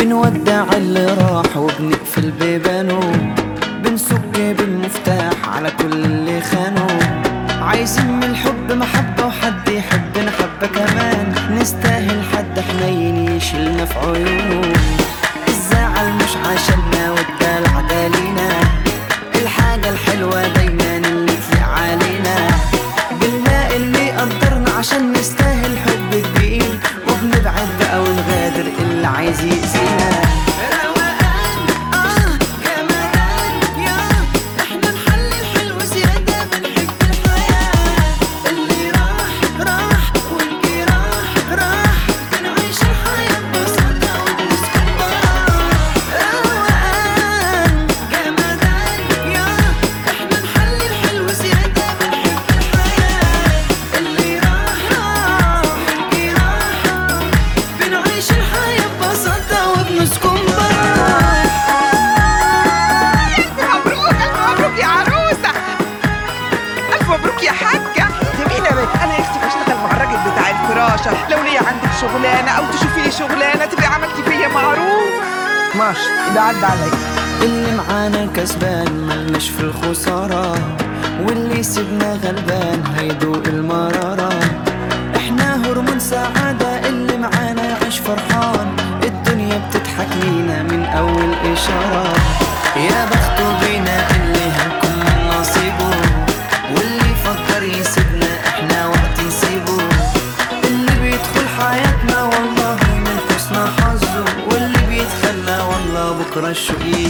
بنودع اللي راح وبنقفل بيبانه بنسك بالمفتاح على كل اللي خانوا عايزين من الحب محبة وحد يحبنا حبة كمان نستاهل حد حنين يشيلنا في عيونه الزعل مش عشاننا والدلع ده لينا الحاجة الحلوة دايما اللي تليق علينا بنلاقي اللي يقدرنا عشان نستاهل حب كبير وبنبعد بقى ونغادر اللي عايز يأذينا روقان اه جمدان يا احنا نحل الحلو زيادة بنحب الحياة اللي راح راح واللي راح راح بنعيش الحياة ببساطة وبنسكن براح روقان جمدان يا احنا نحل الحلو زيادة بنحب الحياة اللي راح راح واللي راح بنعيش الحياة ببساطة وبنسكن براح مبروك ألف مبروك يا عروسة ألف مبروك يا حاجة جميلة يا بنت أنا يا أختي بشتغل مع الراجل بتاع الفراشة لو ليا عندك شغلانة أو تشوفي لي شغلانة تبقي عملتي فيا معروف ماشي ده عدى عليا اللي معانا كسبان ملناش في الخسارة واللي سيبنا غلبان هيدوق المرارة احنا هرمون سعادة اللي معانا يعيش فرحان الدنيا بتضحك لينا من أول إشارة يا بخته بينا اللي هنكون من نصيبه واللي يفكر يسيبنا احنا وقت نسيبه اللي بيدخل حياتنا والله من حسن حظه واللي بيتخلى والله بكره الشوق